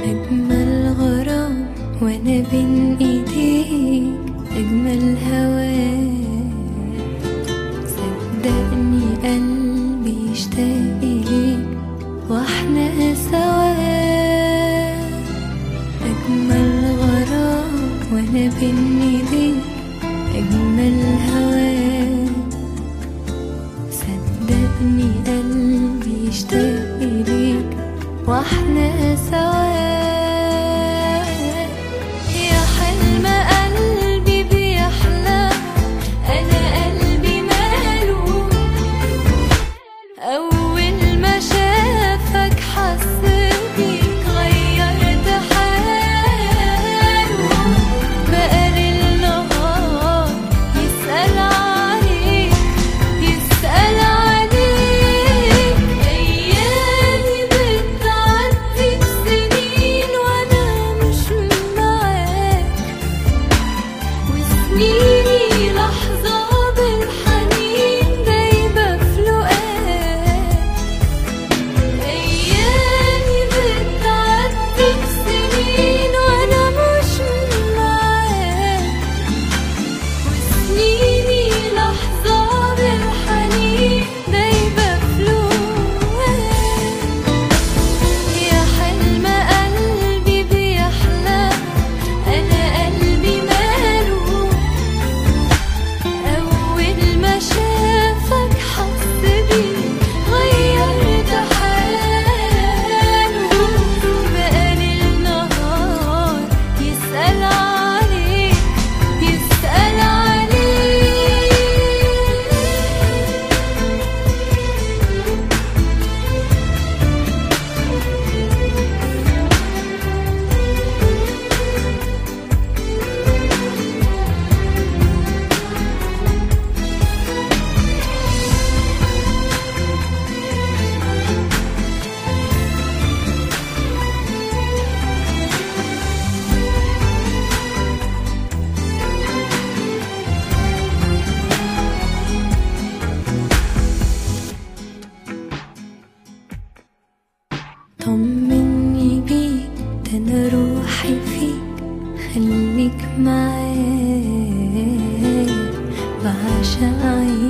أجمل غرام وأنا بين إيديك أجمل هواك صدقني قلبي يشتاق إليك وإحنا سوا أجمل غرام وأنا بين إيديك أجمل هواك صدقني قلبي يشتاق إليك واحنا سوا يا حلم قلبي بيحلم انا قلبي ماله اول ما شافك حس بيك غيرت حاله بقى للنهار يسأل عليك يسأل عليك أيامي بتعدي بسنين وأنا مش معاك وسنيني لحظة بالحنين دايبة في لقاك أيامي بتعدي بسنين وأنا مش معاك وسنيني لحظة بالحنين دايبة في لقاك يا حلم قلبي بيحلم أنا قلبي ماله أول ما شافك حس بيه غيرت حاله بقى للنهار يسأل عليك يسأل عليك طمني بيك ده انا روحي فيك خليك معايا بعشق عينيك